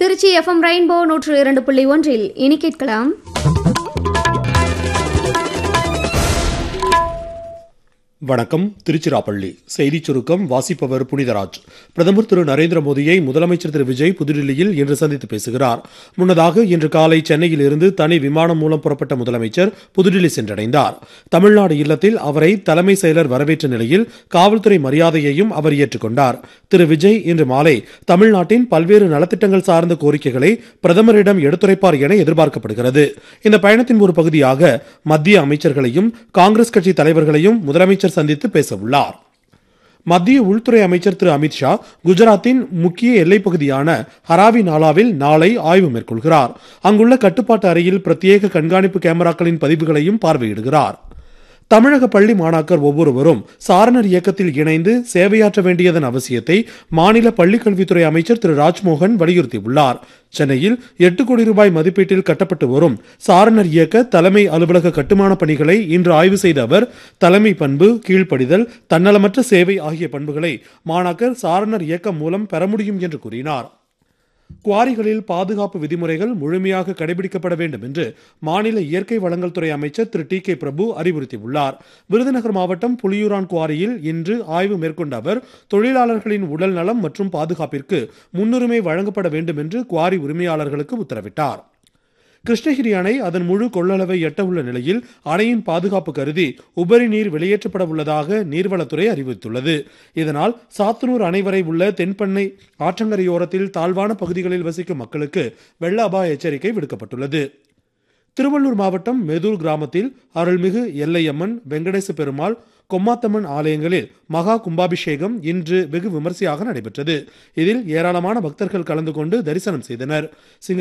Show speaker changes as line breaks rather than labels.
Trichy FM rainbow நூற்று இரண்டு புள்ளி ஒன்றில் இனி கேட்கலாம்
வணக்கம் திருச்சிராப்பள்ளி செய்திச் சுருக்கம் வாசிப்பவர் புனிதராஜ் பிரதமர் திரு நரேந்திர மோடியை முதலமைச்சர் திரு விஜய் புதுடில்லியில் இன்று சந்தித்து பேசுகிறார் முன்னதாக இன்று காலை சென்னையில் இருந்து தனி விமானம் மூலம் புறப்பட்ட முதலமைச்சர் புதுடில்லி சென்றடைந்தார் தமிழ்நாடு இல்லத்தில் அவரை தலைமை செயலர் வரவேற்ற நிலையில் காவல்துறை மரியாதையையும் அவர் ஏற்றுக்கொண்டார் திரு விஜய் இன்று மாலை தமிழ்நாட்டின் பல்வேறு நலத்திட்டங்கள் சார்ந்த கோரிக்கைகளை பிரதமரிடம் எடுத்துரைப்பார் என எதிர்பார்க்கப்படுகிறது இந்த பயணத்தின் ஒரு பகுதியாக மத்திய அமைச்சர்களையும் காங்கிரஸ் கட்சி தலைவர்களையும் முதலமைச்சர் சந்தித்து பேச உள்ளார் மத்திய உள்துறை அமைச்சர் திரு அமித்ஷா குஜராத்தின் முக்கிய எல்லைப் பகுதியான ஹராவி நாலாவில் நாளை ஆய்வு மேற்கொள்கிறார் அங்குள்ள கட்டுப்பாட்டு அறையில் பிரத்யேக கண்காணிப்பு கேமராக்களின் பதிவுகளையும் பார்வையிடுகிறார் தமிழக பள்ளி மாணாக்கர் ஒவ்வொருவரும் சாரணர் இயக்கத்தில் இணைந்து சேவையாற்ற வேண்டியதன் அவசியத்தை மாநில பள்ளிக்கல்வித்துறை அமைச்சர் திரு ராஜ்மோகன் வலியுறுத்தியுள்ளார் சென்னையில் எட்டு கோடி ரூபாய் மதிப்பீட்டில் கட்டப்பட்டு வரும் சாரணர் இயக்க தலைமை அலுவலக கட்டுமான பணிகளை இன்று ஆய்வு செய்த அவர் தலைமை பண்பு கீழ்ப்படிதல் தன்னலமற்ற சேவை ஆகிய பண்புகளை மாணாக்கர் சாரணர் இயக்கம் மூலம் பெற முடியும் என்று கூறினார் குவாரிகளில் பாதுகாப்பு விதிமுறைகள் முழுமையாக கடைபிடிக்கப்பட வேண்டும் என்று மாநில இயற்கை வளங்கள் துறை அமைச்சர் திரு டி கே பிரபு அறிவுறுத்தியுள்ளார் விருதுநகர் மாவட்டம் புலியூரான் குவாரியில் இன்று ஆய்வு மேற்கொண்ட அவர் தொழிலாளர்களின் உடல் நலம் மற்றும் பாதுகாப்பிற்கு முன்னுரிமை வழங்கப்பட வேண்டும் என்று குவாரி உரிமையாளர்களுக்கு உத்தரவிட்டார் கிருஷ்ணகிரி அணை அதன் முழு கொள்ளளவை எட்ட உள்ள நிலையில் அணையின் பாதுகாப்பு கருதி உபரி நீர் வெளியேற்றப்பட உள்ளதாக நீர்வளத்துறை அறிவித்துள்ளது இதனால் சாத்தனூர் அணை வரை உள்ள தென்பண்ணை ஆற்றங்கரையோரத்தில் தாழ்வான பகுதிகளில் வசிக்கும் மக்களுக்கு வெள்ள அபாய எச்சரிக்கை விடுக்கப்பட்டுள்ளது திருவள்ளூர் மாவட்டம் மெதூர் கிராமத்தில் அருள்மிகு எல்லையம்மன் வெங்கடேச பெருமாள் கொம்மாத்தம்மன் ஆலயங்களில் மகா கும்பாபிஷேகம் இன்று வெகு விமரிசையாக நடைபெற்றது இதில் ஏராளமான பக்தர்கள் கலந்து கொண்டு தரிசனம் செய்தனர்